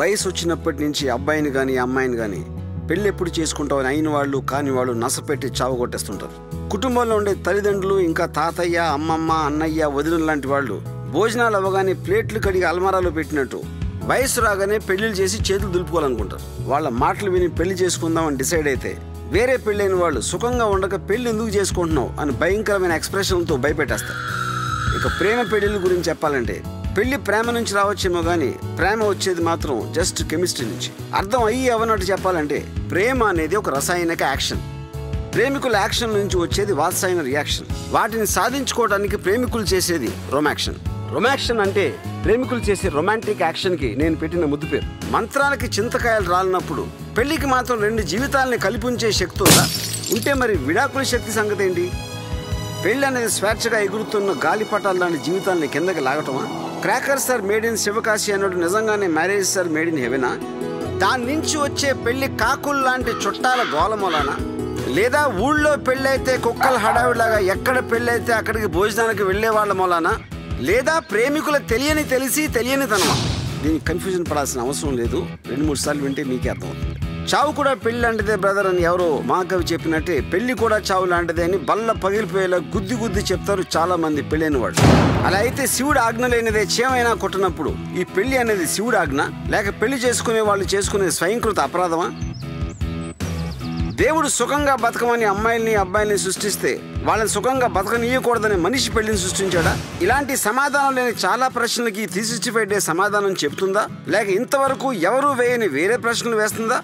వయసు వచ్చినప్పటి నుంచి అబ్బాయిని కానీ అమ్మాయిని కానీ పెళ్ళి ఎప్పుడు చేసుకుంటామని అయిన వాళ్ళు కాని వాళ్ళు నసపెట్టి చావగొట్టేస్తుంటారు కుటుంబంలో ఉండే తల్లిదండ్రులు ఇంకా తాతయ్య అమ్మమ్మ అన్నయ్య వదిన లాంటి వాళ్ళు భోజనాలు అవ్వగానే ప్లేట్లు కడిగి అల్మారాలో పెట్టినట్టు వయసు రాగానే పెళ్లిళ్ళు చేసి చేతులు దులుపుకోవాలనుకుంటారు వాళ్ళ మాటలు విని పెళ్లి చేసుకుందామని డిసైడ్ అయితే వేరే పెళ్ళైన వాళ్ళు సుఖంగా ఉండక పెళ్లి ఎందుకు చేసుకుంటున్నావు అని భయంకరమైన ఎక్స్ప్రెషన్లతో భయపెట్టేస్తారు ఇక ప్రేమ పెళ్లిళ్ళ గురించి చెప్పాలంటే పెళ్లి ప్రేమ నుంచి రావచ్చేమో కానీ ప్రేమ వచ్చేది మాత్రం జస్ట్ కెమిస్ట్రీ నుంచి అర్థం అయ్యి అవనట్టు చెప్పాలంటే ప్రేమ అనేది ఒక రసాయనిక యాక్షన్ ప్రేమికుల యాక్షన్ నుంచి వచ్చేది వాత్సాయన రియాక్షన్ వాటిని సాధించుకోవడానికి ప్రేమికులు చేసేది రొమాక్షన్ రొమాక్షన్ అంటే ప్రేమికులు చేసే రొమాంటిక్ యాక్షన్ కి నేను పెట్టిన ముద్దు పేరు మంత్రాలకి చింతకాయలు రాలినప్పుడు పెళ్లికి మాత్రం రెండు జీవితాలని కలిపి ఉంచే శక్తి ఉందా ఉంటే మరి విడాకుల శక్తి సంగతి ఏంటి పెళ్లి అనేది స్వేచ్ఛగా ఎగురుతున్న గాలిపటాలు లాంటి జీవితాన్ని కిందకి లాగటమా crackers are made in Sivakasi అన్నట్టు నిజంగానే మ్యారేజ్ ఆర్ మేడ్ ఇన్ హెవెనా దాని నుంచి వచ్చే పెళ్లి కాకులు లాంటి చుట్టాల గోలమూలన లేదా ఊళ్ళో పెళ్ళైతే కుక్కల హడావిడిలాగా ఎక్కడ పెళ్ళైతే అక్కడికి భోజనానికి వెళ్లే వాళ్ళ మూలాన లేదా ప్రేమికుల తెలియని తెలిసి తెలియని తనమా దీనికి కన్ఫ్యూజన్ పడాల్సిన అవసరం లేదు రెండు మూడు సార్లు వింటే మీకే అర్థమవుతుంది చావు కూడా పెళ్లి లాంటిదే బ్రదర్ అని ఎవరో మహాకవి చెప్పినట్టే పెళ్లి కూడా చావు లాంటిదే అని బల్ల పగిలిపోయేలా గుద్ది గుద్ది చెప్తారు చాలా మంది పెళ్ళైన వాళ్ళు అలా అయితే శివుడు ఆజ్ఞ లేనిదే చేమైనా కొట్టినప్పుడు ఈ పెళ్లి అనేది శివుడు ఆజ్ఞ లేక పెళ్లి చేసుకునే వాళ్ళు చేసుకునే స్వయంకృత అపరాధమా దేవుడు సుఖంగా బతకమని అమ్మాయిల్ని అబ్బాయిల్ని సృష్టిస్తే వాళ్ళని సుఖంగా బతకనీయకూడదని మనిషి పెళ్లిని సృష్టించాడా ఇలాంటి సమాధానం లేని చాలా ప్రశ్నలకి త్రీ సిక్స్టీ ఫైవ్ డే సమాధానం చెప్తుందా లేక ఇంతవరకు ఎవరూ వేయని వేరే ప్రశ్నలు వేస్తుందా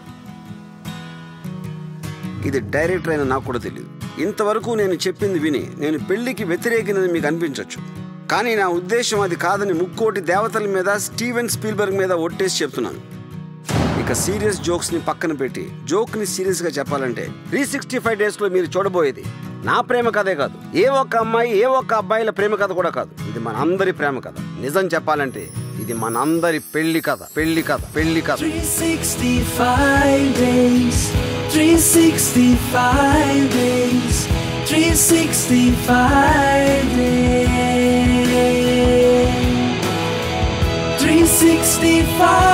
ఇది డైరెక్టర్ అయిన నాకు కూడా తెలియదు ఇంతవరకు నేను చెప్పింది విని నేను పెళ్లికి వ్యతిరేకినని మీకు అనిపించవచ్చు కానీ నా ఉద్దేశం అది కాదని ముక్కోటి దేవతల మీద స్టీవెన్ స్పీల్బర్గ్ మీద ఒట్టేసి చెప్తున్నాను ఇక సీరియస్ జోక్స్ ని పక్కన పెట్టి జోక్ ని సీరియస్ గా చెప్పాలంటే త్రీ సిక్స్టీ ఫైవ్ డేస్ లో మీరు చూడబోయేది నా ప్రేమ కథే కాదు ఏ ఒక్క అమ్మాయి ఏ ఒక్క అబ్బాయిల ప్రేమ కథ కూడా కాదు ఇది మన అందరి ప్రేమ కథ నిజం చెప్పాలంటే ఇది మన అందరి పెళ్లి కథ పెళ్లి కథ పెళ్లి కథ 365 days, 365 days, 365 days, 365